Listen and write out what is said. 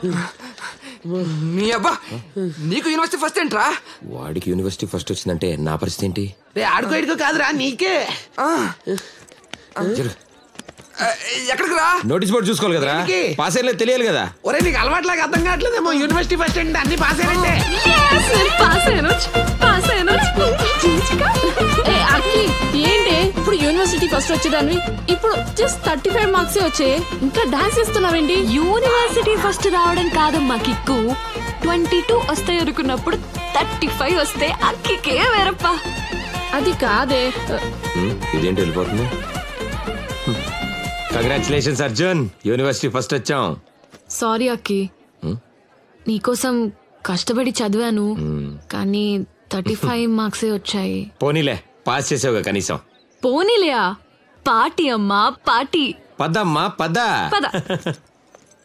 నీ అబ్బా నీకు యూనివర్సిటీ ఫస్ట్ ఏంట్రా వాడికి యూనివర్సిటీ ఫస్ట్ వచ్చిందంటే నా పరిస్థితి ఏంటి రే ఆడుకో ఇడుకో కాదురా నీకే జరుగు. ఆ, ఎక్కడికి రా నోటీస్ బోర్డు చూసుకోవాలి కదరా దేనికి? పాస్ అయ్యలేదు తెలియాలి కదా ఒరే నీకు అలవాట్లాగా అర్థం కావట్లేదేమో యూనివర్సిటీ ఫస్ట్ అంటే అన్ని పాస్ అయినట్టే పాస్ అయ్యాను పాస్ అయ్యాను ఏ అక్కి ఏంటి ఇప్పుడు యూనివర్సిటీ ఫస్ట్ వచ్చేదాన్ని ఇప్పుడు జస్ట్ థర్టీ ఫైవ్ మార్క్స్ వచ్చాయి ఇంకా డాన్స్ చేస్తున్నావేంటి యూనివర్సిటీ ఫస్ట్ రావడం కాదమ్మా కిక్కు ట్వంటీ టూ వస్తాయి అనుకున్నప్పుడు థర్టీ ఫైవ్ వస్తే అక్కికే వేరప్ప అది కాదే హ్మ్, ఇదేంటి వెళ్ళిపోతుంది కంగ్రాచులేషన్స్ అర్జున్ యూనివర్సిటీ ఫస్ట్ వచ్చాం సారీ అక్కి నీకోసం కష్టపడి చదివాను కానీ థర్టీ ఫైవ్ మార్క్సే వచ్చాయి పోనీలే పాస్ చేసావుగా కనీసం పోనీలేయా పార్టీ అమ్మా పార్టీ పద్దమ్మా పద్దా పద